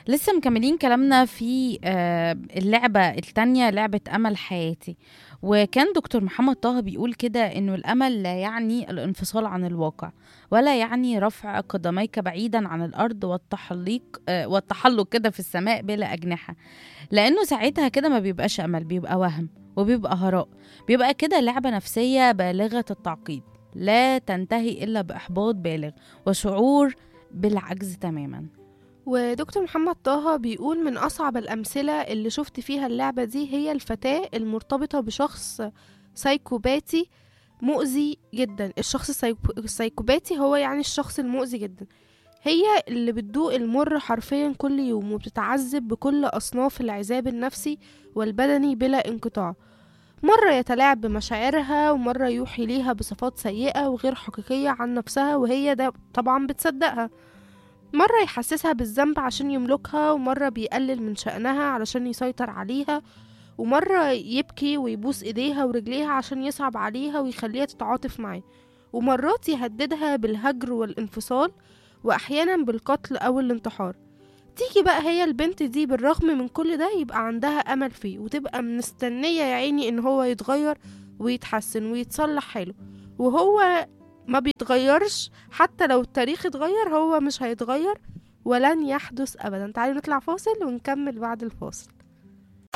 لسه مكملين كلامنا في آه، اللعبة التانية لعبة أمل حياتي وكان دكتور محمد طه بيقول كده إنه الأمل لا يعني الانفصال عن الواقع ولا يعني رفع قدميك بعيدا عن الأرض والتحليق آه، والتحلق كده في السماء بلا أجنحة لأنه ساعتها كده ما بيبقاش أمل بيبقى وهم وبيبقى هراء بيبقى كده لعبة نفسية بالغة التعقيد لا تنتهي إلا بإحباط بالغ وشعور بالعجز تماما ودكتور محمد طه بيقول من أصعب الأمثلة اللي شفت فيها اللعبة دي هي الفتاة المرتبطة بشخص سايكوباتي مؤذي جدا الشخص السايكو- السايكوباتي هو يعني الشخص المؤذي جدا هي اللي بتدوق المر حرفيا كل يوم وبتتعذب بكل أصناف العذاب النفسي والبدني بلا انقطاع مرة يتلاعب بمشاعرها ومرة يوحي ليها بصفات سيئة وغير حقيقية عن نفسها وهي ده طبعا بتصدقها مرة يحسسها بالذنب عشان يملكها ومرة بيقلل من شأنها علشان يسيطر عليها ومرة يبكي ويبوس ايديها ورجليها عشان يصعب عليها ويخليها تتعاطف معاه ومرات يهددها بالهجر والانفصال وأحيانا بالقتل أو الانتحار تيجي بقى هي البنت دي بالرغم من كل ده يبقى عندها أمل فيه وتبقى مستنية يا عيني إن هو يتغير ويتحسن ويتصلح حاله وهو ما بيتغيرش حتى لو التاريخ اتغير هو مش هيتغير ولن يحدث أبدا تعالوا نطلع فاصل ونكمل بعد الفاصل